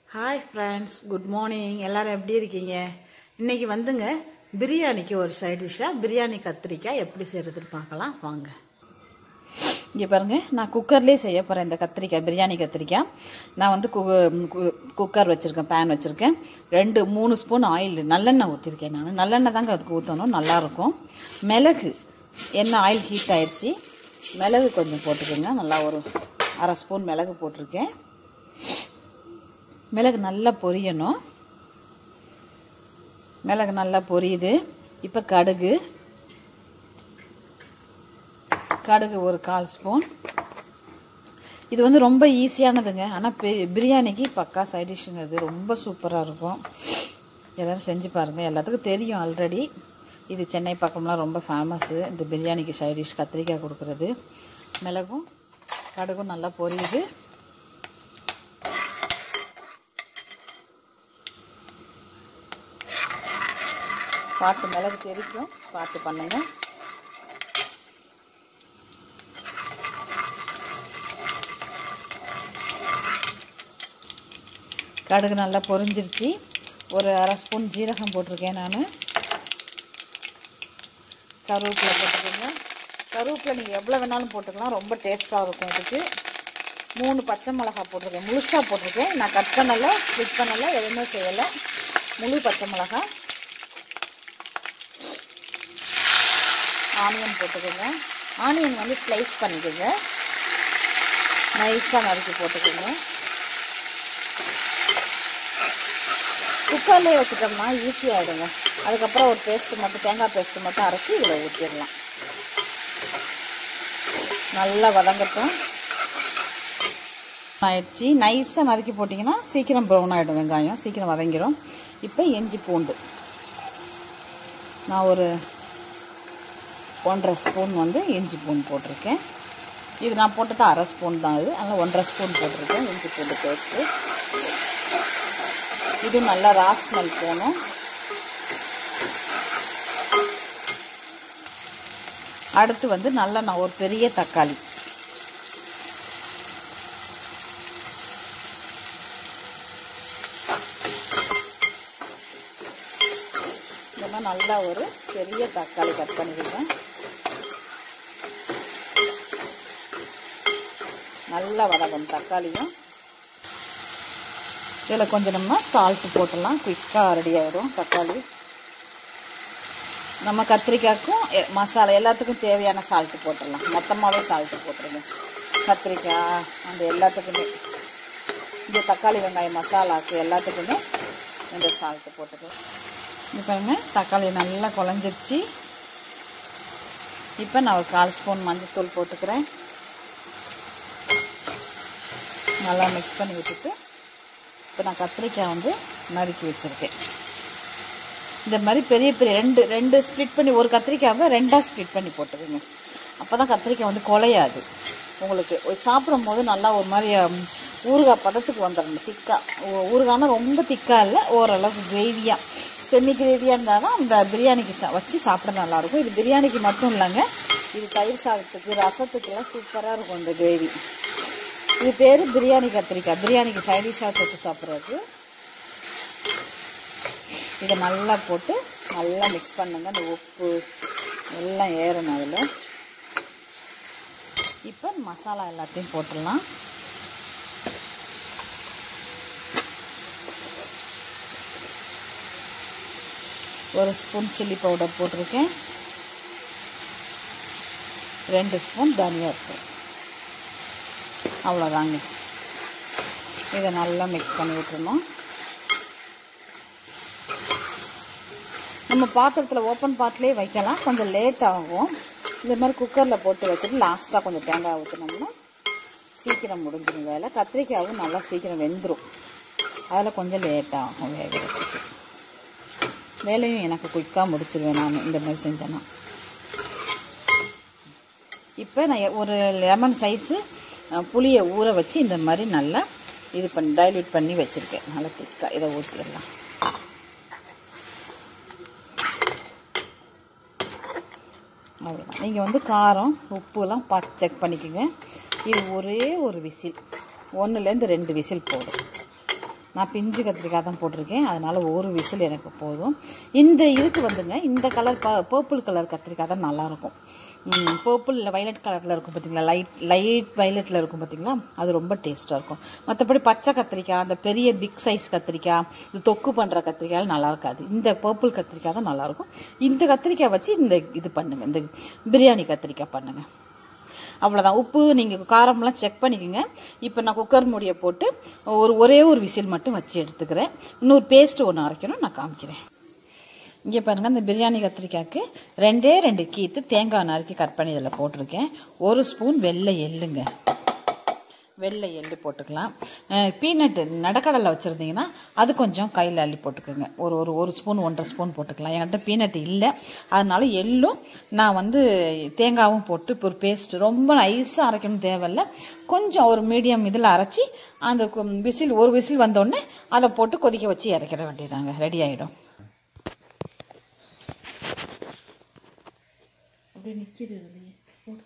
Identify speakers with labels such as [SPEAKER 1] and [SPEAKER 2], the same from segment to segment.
[SPEAKER 1] Hi friends good morning எல்லாரும் எப்படி இருக்கீங்க இன்னைக்கு வந்துங்க பிரியாணிக்கு ஒரு சைட் டிஷ்ஷாக பிரியாணி கத்திரிக்காய் எப்படி செய்கிறதுன்னு பார்க்கலாம் வாங்க இங்கே பாருங்க நான் குக்கர்லேயே செய்ய போகிறேன் இந்த கத்திரிக்காய் பிரியாணி கத்திரிக்காய் நான் வந்து கு கு- குக்கர் வச்சுருக்கேன் பேன் வச்சுருக்கேன் ரெண்டு மூணு ஸ்பூன் ஆயில் நல்லெண்ணெய் ஊற்றிருக்கேன் நான் நல்லெண்ணெய் தாங்க அதுக்கு ஊற்றணும் நல்லாயிருக்கும் மிளகு எண்ணெய் ஆயில் ஹீட் ஆயிடுச்சு மிளகு கொஞ்சம் போட்டுக்கோங்க நல்லா ஒரு அரை ஸ்பூன் மிளகு போட்டிருக்கேன் மிளகு நல்லா பொரியணும் மிளகு நல்லா பொரியுது இப்போ கடுகு கடுகு ஒரு கால் ஸ்பூன் இது வந்து ரொம்ப ஈஸியானதுங்க ஆனால் பிரியாணிக்கு பக்கா சைட் டிஷ்ஷுங்க இது ரொம்ப சூப்பராக இருக்கும் எல்லோரும் செஞ்சு பாருங்கள் எல்லாத்துக்கும் தெரியும் ஆல்ரெடி இது சென்னை பக்கம்லாம் ரொம்ப ஃபேமஸ்ஸு இந்த பிரியாணிக்கு சைட் டிஷ் கத்திரிக்காய் கொடுக்குறது மிளகும் கடுகும் நல்லா பொரியுது பார்த்து மிளகு தெரிக்கும் பார்த்து பண்ணுங்க கடுகு நல்லா பொரிஞ்சிருச்சு ஒரு அரை ஸ்பூன் ஜீரகம் போட்டிருக்கேன் நான் கருவேப்பிலை போட்டுக்கோங்க கருவேப்பிலை நீங்கள் எவ்வளோ வேணாலும் போட்டுக்கலாம் ரொம்ப டேஸ்ட்டாக இருக்கும் இதுக்கு மூணு பச்சை மிளகா போட்டிருக்கேன் முழுசாக போட்டிருக்கேன் நான் கட் பண்ணலை ஸ்பிட் பண்ணலை எதுவுமே செய்யலை முழு பச்சை மிளகா ஆனியன் போட்டுக்கோங்க ஆனியன் வந்து ஸ்லைஸ் பண்ணிக்கோங்க நைஸாக நறுக்கி போட்டுக்கோங்க குக்கர்லேயே வச்சுட்டோம்னா ஈஸியாகிடுங்க அதுக்கப்புறம் ஒரு பேஸ்ட்டு மட்டும் தேங்காய் பேஸ்ட்டு மட்டும் அரைச்சி இதில் ஊற்றிடலாம் நல்லா வதங்கட்டும் ஆயிடுச்சு நைஸாக நறுக்கி போட்டிங்கன்னா சீக்கிரம் ப்ரௌன் ஆகிடும் வெங்காயம் சீக்கிரம் வதங்கிடும் இப்போ இஞ்சி பூண்டு நான் ஒரு ஒன்றரை ஸ்பூன் வந்து இஞ்சி பூண்டு போட்டிருக்கேன் இது நான் போட்டது அரை ஸ்பூன் தான் இது அதனால் ஒன்றரை ஸ்பூன் போட்டிருக்கேன் இஞ்சி பூண்டு பேஸ்ட்டு இது நல்லா ரா ஸ்மெல் போகணும் அடுத்து வந்து நல்லா நான் ஒரு பெரிய தக்காளி இந்த மாதிரி நல்லா ஒரு பெரிய தக்காளி கட் பண்ணிக்கிறேன் நல்லா வதங்கணும் தக்காளியும் இதில் கொஞ்சம் நம்ம சால்ட்டு போட்டுடலாம் குயிக்காக ரெடி ஆகிடும் தக்காளி நம்ம கத்திரிக்காய்க்கும் எ- மசாலா எல்லாத்துக்கும் தேவையான சால்ட்டு போட்டுடலாம் மொத்தமாகவே சால்ட்டு போட்டுருங்க கத்திரிக்காய் அந்த எல்லாத்துக்குமே இந்த தக்காளி வெங்காயம் மசாலாக்கு எல்லாத்துக்குமே இந்த சால்ட்டு போட்டுக்கலாம் இப்போ பாருங்க தக்காளி நல்லா குழஞ்சிருச்சு இப்போ நான் ஒரு கால் ஸ்பூன் மஞ்சள்தூள் போட்டுக்கிறேன் நல்லா மிக்ஸ் பண்ணி விட்டுட்டு இப்போ நான் கத்திரிக்காய் வந்து நறுக்கி வச்சுருக்கேன் இந்த மாதிரி பெரிய பெரிய ரெண்டு ரெண்டு ஸ்ப்ளிட் பண்ணி ஒரு கத்திரிக்காவை ரெண்டாக ஸ்ப்ளிட் பண்ணி போட்டுக்கோங்க அப்போ தான் கத்திரிக்காய் வந்து குலையாது உங்களுக்கு ஒரு சாப்பிடும் போது நல்லா ஒரு மாதிரி ஹம், ஊறுகாய் பதத்துக்கு வந்துடணும் திக்காக ஊறுகாய்னா ரொம்ப திக்காக இல்லை ஓரளவுக்கு கிரேவியாக செமி கிரேவியாக இருந்தால் தான் இந்த பிரியாணிக்கு சா- வச்சு சாப்பிட நல்லாயிருக்கும் இது பிரியாணிக்கு மட்டும் இல்லைங்க இது தயிர் சாதத்துக்கு ரசத்துக்கெல்லாம் சூப்பராக இருக்கும் இந்த கிரேவி இது பேர் பிரியாணி கத்திரிக்காய் பிரியாணிக்கு சைடிஷாக தொட்டு சாப்பிட்றது இதை நல்லா போட்டு நல்லா மிக்ஸ் பண்ணுங்க அந்த உப்பு எல்லாம் ஏறணும் அதில் இப்போ மசாலா எல்லாத்தையும் போட்டுடலாம் ஒரு ஸ்பூன் சில்லி பவுடர் போட்டிருக்கேன் ரெண்டு ஸ்பூன் தனியாத்தூள் அவ்வளோதாங்க இதை நல்லா மிக்ஸ் பண்ணி விட்டுருணும் நம்ம பாத்திரத்தில் ஓப்பன் பாட்டிலே வைக்கலாம் கொஞ்சம் லேட் ஆகும் இந்த மாதிரி குக்கரில் போட்டு வச்சுட்டு லாஸ்ட்டாக கொஞ்சம் தேங்காய் ஊற்றினோம்னா சீக்கிரம் முடிஞ்சிடும் வேலை கத்திரிக்காயும் நல்லா சீக்கிரம் வெந்துடும் அதில் கொஞ்சம் லேட் ஆகும் வேகிறதுக்கு வேலையும் எனக்கு குயிக்காக முடிச்சிடுவேன் நான் இந்த மாதிரி செஞ்சேன்னா இப்போ நான் எ- ஒரு லெமன் சைஸு புளியை ஊற வச்சு இந்த மாதிரி நல்லா இது பண்ணி டைல்யூட் பண்ணி வச்சுருக்கேன் நல்லா திக்காக இதை ஊற்றிடலாம் அவ்வளோதான் நீங்கள் வந்து காரம் உப்புலாம் பார்த்து செக் பண்ணிக்கோங்க இது ஒரே ஒரு விசில் ஒன்றுலேருந்து ரெண்டு விசில் போடும் நான் பிஞ்சு கத்திரிக்காய் தான் போட்டிருக்கேன் அதனால் ஒரு விசில் எனக்கு போதும் இந்த இதுக்கு வந்துங்க இந்த கலர் ப பர்பிள் கலர் கத்திரிக்காய் தான் நல்லாயிருக்கும் பர்பிள் இல்லை வைலட் கலரில் இருக்கும் பார்த்தீங்களா லைட் லைட் வைலட்டில் இருக்கும் பார்த்தீங்களா அது ரொம்ப டேஸ்ட்டாக இருக்கும் மற்றபடி பச்சை கத்திரிக்காய் அந்த பெரிய பிக் சைஸ் கத்திரிக்காய் இது தொக்கு பண்ணுற கத்திரிக்காய் நல்லா இருக்காது இந்த பர்பிள் கத்திரிக்காய் தான் நல்லாயிருக்கும் இந்த கத்திரிக்காய் வச்சு இந்த இது பண்ணுங்கள் இந்த பிரியாணி கத்திரிக்காய் பண்ணுங்கள் அவ்வளோதான் உப்பு நீங்கள் காரம்லாம் செக் பண்ணிக்கோங்க இப்போ நான் குக்கர் மூடியை போட்டு ஒரு ஒரே ஒரு விசில் மட்டும் வச்சு எடுத்துக்கிறேன் இன்னொரு பேஸ்ட்டு ஒன்று அரைக்கணும் நான் காமிக்கிறேன் இங்கே பாருங்கள் இந்த பிரியாணி கத்திரிக்காய்க்கு ரெண்டே ரெண்டு கீத்து தேங்காய் நறுக்கி கட் பண்ணி இதில் போட்டிருக்கேன் ஒரு ஸ்பூன் வெள்ளை எள்ளுங்க வெள்ளை எள்ளு போட்டுக்கலாம் பீனட்டு நடக்கடலை வச்சுருந்தீங்கன்னா அது கொஞ்சம் கையில் அள்ளி போட்டுக்கோங்க ஒரு ஒரு ஒரு ஸ்பூன் ஒன்றரை ஸ்பூன் போட்டுக்கலாம் என்கிட்ட பீனட்டு இல்லை அதனால எள்ளும் நான் வந்து தேங்காவும் போட்டு இப்போ ஒரு பேஸ்ட் ரொம்ப நைஸாக அரைக்கணும் தேவையில்ல கொஞ்சம் ஒரு மீடியம் இதில் அரைச்சி அந்த கு- விசில் ஒரு விசில் வந்தோடனே அதை போட்டு கொதிக்க வச்சு இறக்கிற வேண்டியதாங்க ரெடி ஆகிடும் அப்படியே நிற்கிது அதுலயே போடு.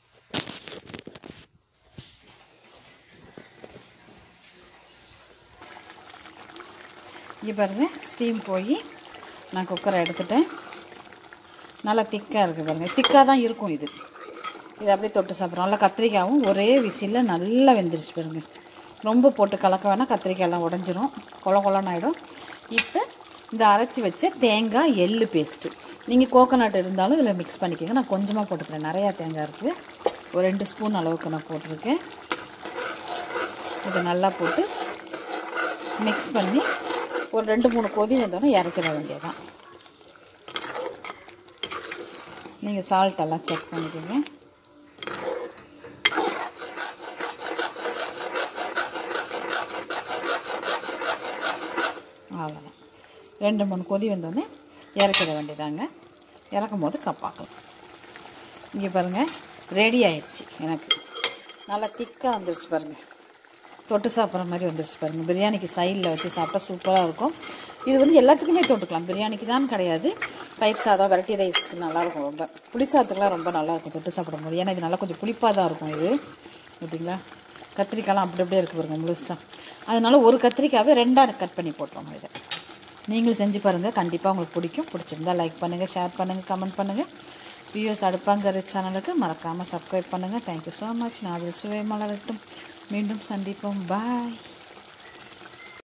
[SPEAKER 1] இங்கே பாருங்கள் ஸ்டீம் போய் நான் குக்கரை எடுத்துட்டேன் நல்லா திக்காக இருக்குது பாருங்கள் திக்காக தான் இருக்கும் இது இது அப்படியே தொட்டு சாப்பிட்றோம் நல்லா கத்திரிக்காயும் ஒரே விசிலில் நல்லா வெந்துருச்சு பாருங்க ரொம்ப போட்டு கலக்க வேணால் கத்திரிக்காயெல்லாம் உடஞ்சிரும் கொல கொலன்னு ஆகிடும் இப்போ இந்த அரைச்சி வச்ச தேங்காய் எள்ளு பேஸ்ட்டு நீங்கள் கோகோனட் இருந்தாலும் இதில் மிக்ஸ் பண்ணிக்கோங்க நான் கொஞ்சமாக போட்டுக்கிறேன் நிறையா தேங்காய் இருக்குது ஒரு ரெண்டு ஸ்பூன் அளவுக்கு நான் போட்டிருக்கேன் இதை நல்லா போட்டு மிக்ஸ் பண்ணி ஒரு ரெண்டு மூணு கொதி வந்தோடனே இறக்கிட வேண்டியதான் நீங்கள் சால்ட் எல்லாம் செக் பண்ணிக்கோங்க அவ்வளோதான் ரெண்டு மூணு கொதி வந்தோடனே இறக்கிட வேண்டியதாங்க இறக்கும் போது கப்பாக்கலாம் இங்கே பாருங்கள் ரெடி ஆயிடுச்சு எனக்கு நல்லா திக்காக வந்துருச்சு பாருங்கள் தொட்டு சாப்பிட்ற மாதிரி வந்துருச்சு பாருங்கள் பிரியாணிக்கு சைடில் வச்சு சாப்பிட்டா சூப்பராக இருக்கும் இது வந்து எல்லாத்துக்குமே தொட்டுக்கலாம் பிரியாணிக்கு தான் கிடையாது தயிர் சாதம் வெரைட்டி ரைஸ்க்கு நல்லாயிருக்கும் ரொம்ப புளி சாதத்துக்குலாம் ரொம்ப நல்லாயிருக்கும் தொட்டு சாப்பிடும்போது ஏன்னா இது நல்லா கொஞ்சம் புளிப்பாக தான் இருக்கும் இது பார்த்தீங்களா கத்திரிக்காய்லாம் அப்படி அப்படியே இருக்கு பாருங்க முழுசாக அதனால ஒரு கத்திரிக்காவை ரெண்டாக கட் பண்ணி போட்டுருவோம் இதை நீங்களும் செஞ்சு பாருங்கள் கண்டிப்பாக உங்களுக்கு பிடிக்கும் பிடிச்சிருந்தா லைக் பண்ணுங்கள் ஷேர் பண்ணுங்கள் கமெண்ட் பண்ணுங்கள் வியூஸ் அடுப்பாங்கரை சேனலுக்கு மறக்காமல் சப்ஸ்கிரைப் பண்ணுங்கள் தேங்க்யூ ஸோ மச் நான் அதில் சுவை மலரட்டும் மீண்டும் சந்திப்போம் பாய்